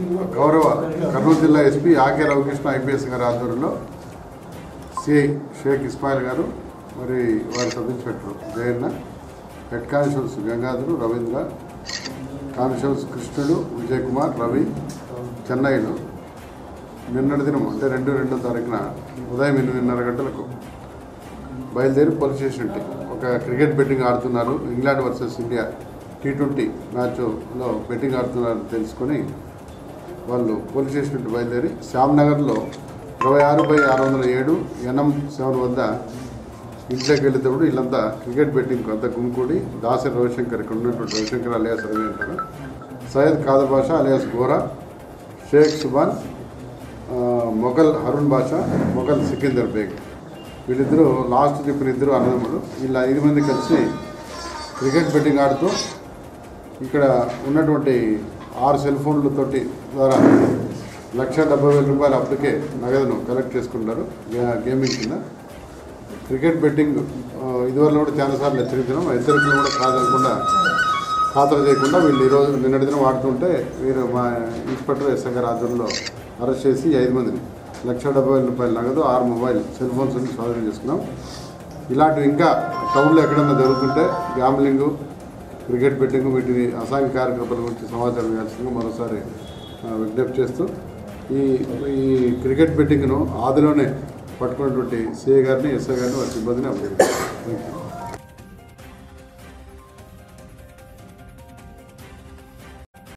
గౌరవ కర్నూలు జిల్లా SP ఆకే Ravikrishna IPS గారి ఆధ్వర్యంలో సిఐ షేక్ ఇస్మాయిల్ గారు మరి వారి sub inspector Jayanna head constables Gangadhar Ravindra constables Krishnudu Vijay Kumar Ravi చెన్నైలో నిన్నటి దినం అంటే రెండు రెండో తారీఖున ఉదయం ఎనిమిదిన్నర గంటలకు బయలుదేరి పోలీస్ స్టేషన్కి ఒక క్రికెట్ బెట్టింగ్ ఆడుతున్నారు England versus India T twenty మ్యాచ్లో బెట్టింగ్ ఆడుతున్నారు తెలుసుకొని వాళ్ళు పోలీస్ స్టేషన్ నుండి బయలుదేరి శ్యామ్నగర్లో ఇరవై ఆరు బై ఆరు వందల ఏడు ఎన్ఎం సెవెన్ వద్ద ఇంట్లోకి వెళ్ళేటప్పుడు వీళ్ళంతా క్రికెట్ బెట్టింగ్ అంతా గుమ్కూడి దాసరి రవిశంకర్ ఇక్కడ ఉన్నటువంటి రవిశంకర్ అలియాస్ రవి అంటారు సయ్యద్ ఖాదర్ బాషా అలియాస్ గోరా షేక్ సుబాన్ ఆ, మొఘల్ హరుణ్ బాషా మొఘల్ సికిందర్ బేగ్ వీళ్ళిద్దరూ లాస్ట్ చెప్పిన ఇద్దరు అన్నదమ్ములు వీళ్ళ ఐదు మంది కలిసి క్రికెట్ బెట్టింగ్ ఆడుతూ ఇక్కడ ఉన్నటువంటి ఆరు సెల్ ఫోన్లతోటి ద్వారా లక్ష డెబ్బై వేల రూపాయలు అప్పటికే నగదును కలెక్ట్ చేసుకున్నారు గే- గేమింగ్ కింద క్రికెట్ బెట్టింగ్ ఆ, ఇదివరకు కూడా చాలాసార్లు హెచ్చరించడం హెచ్చరికలు కూడా కాదనకుండా ఖాతరు చేయకుండా వీళ్ళు ఈరోజు నిన్నటి దినం ఆడుతుంటే వీరు మా ఇన్స్పెక్టర్ ఎస్ఐ గారి ఆధ్వర్యంలో అరెస్ట్ చేసి ఈ ఐదు మందిని లక్ష డెబ్బై వేల రూపాయల నగదు ఆరు మొబైల్ సెల్ ఫోన్స్ అన్ని స్వాధీనం చేసుకున్నాం ఇలాంటివి ఇంకా టౌన్లో ఎక్కడైనా జరుగుతుంటే గ్యాంబ్లింగ్ క్రికెట్ బెట్టింగ్ వీటిని అసాంఘిక కార్యకలాపాల గురించి సమాచారం ఇవ్వాల్సిందిగా మరోసారి ఆ, విజ్ఞప్తి చేస్తూ ఈ ఈ క్రికెట్ బెట్టింగ్ను ఆదిలోనే పట్టుకున్నటువంటి సిఐ గారిని ఎస్ఐ గారిని వారి సిబ్బందిని అభినందిస్తున్నాను థ్యాంక్ యూ